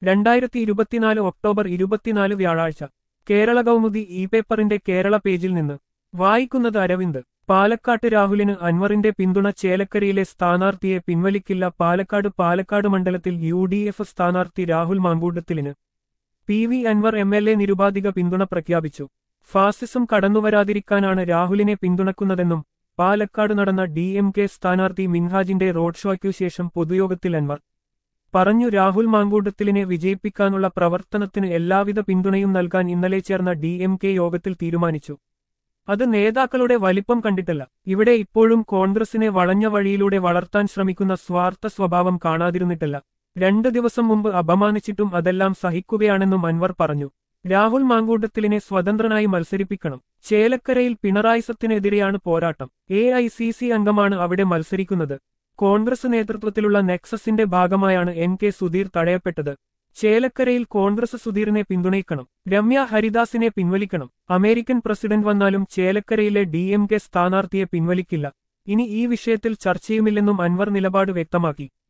രണ്ടായിരത്തി ഇരുപത്തിനാല് ഒക്ടോബർ ഇരുപത്തിനാല് വ്യാഴാഴ്ച കേരള കൗമുദി ഇ പേപ്പറിന്റെ കേരള പേജിൽ നിന്ന് വായിക്കുന്നത് അരവിന്ദ് പാലക്കാട്ട് രാഹുലിന് അൻവറിന്റെ പിന്തുണ ചേലക്കരയിലെ സ്ഥാനാർത്ഥിയെ പിൻവലിക്കില്ല പാലക്കാട് പാലക്കാട് മണ്ഡലത്തിൽ യു ഡി എഫ് സ്ഥാനാർത്ഥി രാഹുൽ മാങ്കൂട്ടത്തിലിന് P V Anvar M L A നിരുപാധിക പിന്തുണ പ്രഖ്യാപിച്ചു ഫാസിസം കടന്നുവരാതിരിക്കാനാണ് രാഹുലിനെ പിന്തുണക്കുന്നതെന്നും പാലക്കാട് നടന്ന ഡി എം കെ സ്ഥാനാർത്ഥി മിൻഹാജിന്റെ റോഡ് ഷോയ്ക്കു ശേഷം പൊതുയോഗത്തിൽ അൻവർ പറഞ്ഞു രാഹുൽ മാങ്കൂട്ടത്തിലിനെ വിജയിപ്പിക്കാനുള്ള പ്രവർത്തനത്തിന് എല്ലാവിധ പിന്തുണയും നൽകാൻ ഇന്നലെ ചേർന്ന ഡി എം കെ യോഗത്തിൽ തീരുമാനിച്ചു അത് നേതാക്കളുടെ വലിപ്പം കണ്ടിട്ടല്ല ഇവിടെ ഇപ്പോഴും കോൺഗ്രസിനെ വളഞ്ഞ വഴിയിലൂടെ വളർത്താൻ ശ്രമിക്കുന്ന സ്വാർത്ഥ സ്വഭാവം കാണാതിരുന്നിട്ടല്ല രണ്ടു ദിവസം മുമ്പ് അപമാനിച്ചിട്ടും അതെല്ലാം സഹിക്കുകയാണെന്നും അൻവർ പറഞ്ഞു രാഹുൽ മാങ്കൂട്ടത്തിലിനെ സ്വതന്ത്രനായി മത്സരിപ്പിക്കണം ചേലക്കരയിൽ പിണറായിസത്തിനെതിരെയാണ് പോരാട്ടം എ ഐ സി സി അംഗമാണ് അവിടെ മത്സരിക്കുന്നത് കോൺഗ്രസ് നേതൃത്വത്തിലുള്ള നെക്സസിന്റെ ഭാഗമായാണ് എൻ കെ സുധീർ തടയപ്പെട്ടത് ചേലക്കരയിൽ കോൺഗ്രസ് സുധീറിനെ പിന്തുണയ്ക്കണം രമ്യ ഹരിദാസിനെ പിൻവലിക്കണം അമേരിക്കൻ പ്രസിഡന്റ് വന്നാലും ചേലക്കരയിലെ ഡി എം കെ സ്ഥാനാർത്ഥിയെ പിൻവലിക്കില്ല ഇനി ഈ വിഷയത്തിൽ ചർച്ചയുമില്ലെന്നും അൻവർ നിലപാട് വ്യക്തമാക്കി